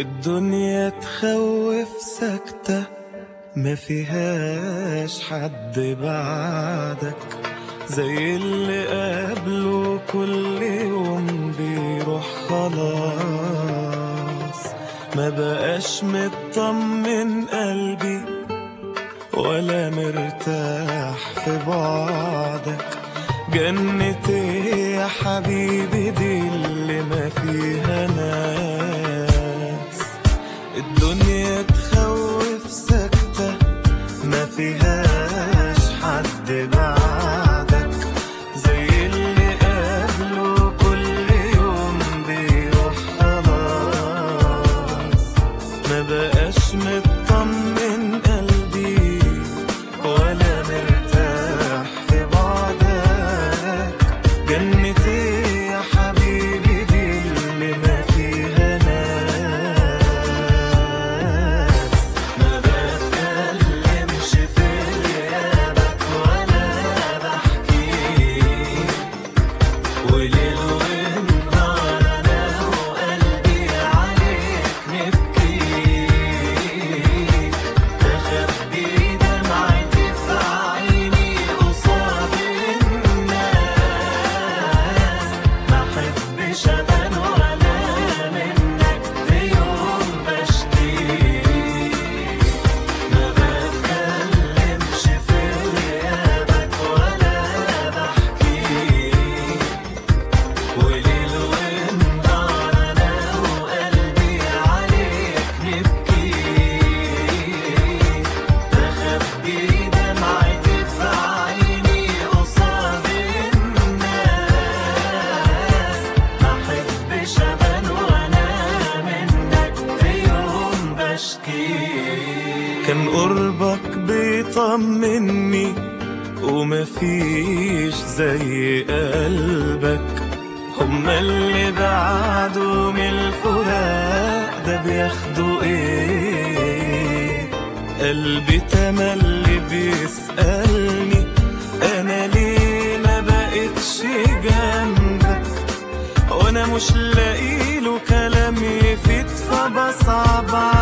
الدنيا تخوف سكتة ما فيهاش حد بعدك زي اللي قبله كل يوم بيروح خلاص ما بقاش مطمن قلبي ولا مرتاح في بعدك جنتي يا حبيبي دي اللي ما فيها ناس الدنيا تخوف سكتة ما فيهاش حد بعدك زي اللي قبله كل يوم بيروح خلاص ما بقاش مطمن قلبي ولا مرتاح في بعدك جنتي يا حبيبي دي اللي ما فيها ناس ما بتكلمش في غيابك ولا بحكي وليل ونهار انا وقلبي عليك نبكي تخبي دمعتي في عيني قصاد الناس ما احبش ابان ولا منك بيوم بشكي ما بتكلمش في غيابك ولا بحكي وليل ونهار انا وقلبي عليك نبكي تخبي دمعتي في عيني قصاد الناس ما احبش ابان وانا منك بيوم بشكي كان قربك بيطمني ومفيش زي قلبك هما اللي بعدوا من الفراق ده بياخدوا ايه قلبي تملي بيسألني انا ليه ما بقتش جنبك وانا مش لاقيله كلام يفيد فبصعب